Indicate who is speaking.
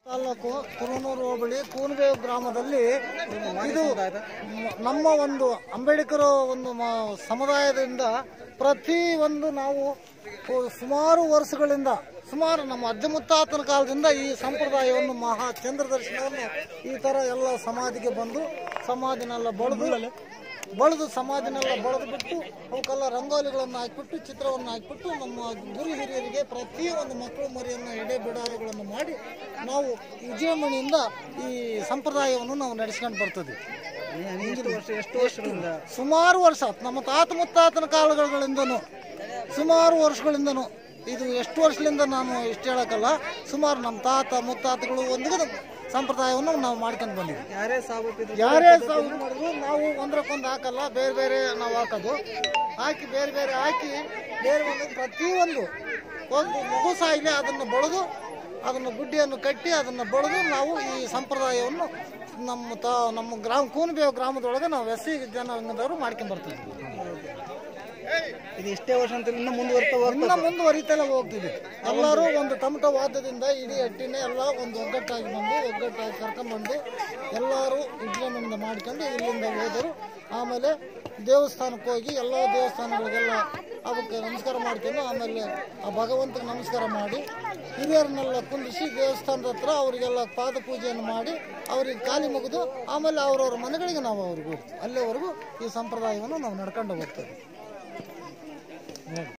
Speaker 1: ತಾಲೂಕು ಕುರುನೂರು ಹೋಬಳಿ ಕೂನಬೇವು ಗ್ರಾಮದಲ್ಲಿ ಇದು ಮ- ನಮ್ಮ ಒಂದು ಅಂಬೇಡ್ಕರ್ ಒಂದು ಮ- ಸಮುದಾಯದಿಂದ ಪ್ರತಿ ಒಂದು ನಾವು ಉ- ಸುಮಾರು ವರ್ಷಗಳಿಂದ ಸುಮಾರು ನಮ್ಮ ಅಜ್ಜ ಮುತ್ತಾತನ ಕಾಲದಿಂದ ಈ ಸಂಪ್ರದಾಯವನ್ನು ಮಹಾ ಚಂದ್ರ ದರ್ಶನವನ್ನು ಈ ತರ ಎಲ್ಲ ಸಮಾಧಿಗೆ ಬಂದು ಸಮಾಧಿನೆಲ್ಲ ಬಳಿದು ಬಳಿದು ಸಮಾಧಿನೆಲ್ಲ ಬಳಿದು ಬಿಟ್ಟು ಅವಕ್ಕೆಲ್ಲ ರಂಗೋಲಿಗಳನ್ನು ಹಾಕಿಬಿಟ್ಟು ಚಿತ್ರವನ್ನು ಹಾಕಿಬಿಟ್ಟು ನಮ್ಮ ಗುರು ಹಿರಿಯರಿಗೆ ಪ್ರತಿ ಒಂದು ಮಕ್ಕಳು ಮರಿಯನ್ನು ಎಡೆ ಬಿಡಾರಗಳನ್ನು ಮಾಡಿ ನಾವು ವಿಜಯಮಣಿಯಿಂದ ಈ ಸಂಪ್ರದಾಯವನ್ನು ನಾವು ನಡೆಸ್ಕೊಂಡು ಬರ್ತದೆ
Speaker 2: ಎಷ್ಟು ವರ್ಷ ಎಷ್ಟು ವರ್ಷಗಳಿಂದ
Speaker 1: ಸುಮಾರು ವರ್ಷ ನಮ್ಮ ತಾತ ಮುತ್ತಾತನ ಕಾಲಗಳಿಂದನೂ ಸುಮಾರು ವರ್ಷಗಳಿಂದನೂ ಇದು ಎಷ್ಟು ವರ್ಷದಿಂದ ನಾನು ಇಷ್ಟು ಹೇಳಕ್ಕಲ್ಲ ಸುಮಾರು ನಮ್ಮ ತಾತ ಮುತ್ತಾತಗಳು ಒಂದು ಸಂಪ್ರದಾಯವನ್ನು ನಾವು ಮಾಡ್ಕೊಂಡು ಬಂದಿದ್ದೀವಿ
Speaker 2: ಯಾರೇ ಸಾವಪ್ಪಿದ್ರು
Speaker 1: ಯಾರೇ ಸಾವು ಮಾಡಿದ್ರು ನಾವು ಒಂದ್ರಕ್ಕೊಂದು ಹಾಕಲ್ಲ ಬೇರೆ ಬೇರೆ ನಾವು ಹಾಕೋದು ಹಾಕಿ ಬೇರೆ ಬೇರೆ ಹಾಕಿ ಬೇರೆ ಒಂದು ಪ್ರತಿಯೊಂದು ಒಂದು ಮಗು ಸಾಯಿಲೆ ಅದನ್ನು ಬಳಿದು ಅದನ್ನು ಗುಡ್ಡಿಯನ್ನು ಕಟ್ಟಿ ಅದನ್ನು ಬಳಿದು ನಾವು ಈ ಸಂಪ್ರದಾಯವನ್ನು ನಮ್ಮ ತ ನಮ್ಮ ಗ್ರಾಮ ಕೂನಬೇವು ಗ್ರಾಮದೊಳಗೆ ನಾವು ಎಸ್ ಸಿ ಜನಾಂಗದವರು ಮಾಡ್ಕೊಂಡು ಬರ್ತಿದ್ವಿ
Speaker 2: ಇದು ಎಷ್ಟೇ ವರ್ಷ ಅಂತ ಇನ್ನೂ ಮುಂದುವರ್ತಾ ಹೋಗ್ತದೆ
Speaker 1: ಇನ್ನ ಮುಂದುವರಿತಲೇ ಹೋಗ್ತಿದೆ ಎಲ್ಲರೂ ಒಂದು ತಮಟ ವಾದ್ಯದಿಂದ ಇಡೀ ಹಟ್ಟಿನೇ ಎಲ್ಲ ಒಂದು ಒಗ್ಗಟ್ಟಾಗಿ ಬಂದು ಒಗ್ಗಟ್ಟಾಗಿ ಕರ್ಕೊಂಡ್ಬಂದು ಎಲ್ಲರೂ ವಿಜೃಂಭಣೆಯಿಂದ ಮಾಡ್ಕೊಂಡು ಇಲ್ಲಿಂದ ಹೋದರು ಆಮೇಲೆ ದೇವಸ್ಥಾನಕ್ಕೆ ಹೋಗಿ ಎಲ್ಲ ದೇವಸ್ಥಾನಗಳಿಗೆಲ್ಲ ಅದಕ್ಕೆ ನಮಸ್ಕಾರ ಮಾಡ್ಕೊಂಡು ಆಮೇಲೆ ಆ ಭಗವಂತಗೆ ನಮಸ್ಕಾರ ಮಾಡಿ ಹಿರಿಯರನ್ನೆಲ್ಲ ಕುಂದಿಸಿ ದೇವಸ್ಥಾನದ ಹತ್ರ ಅವರಿಗೆಲ್ಲ ಪಾದ ಪೂಜೆಯನ್ನು ಮಾಡಿ ಅವರಿಗೆ ಖಾಲಿ ಮುಗಿದು ಆಮೇಲೆ ಅವ್ರವ್ರ ಮನೆಗಳಿಗೆ ನಾವು ಅವ್ರಿಗೆ ಹೋಗ್ತೀವಿ ಅಲ್ಲಿವರೆಗೂ ಈ ಸಂಪ್ರದಾಯವನ್ನು ನಾವು ನಡ್ಕೊಂಡು ಹೋಗ್ತೇವೆ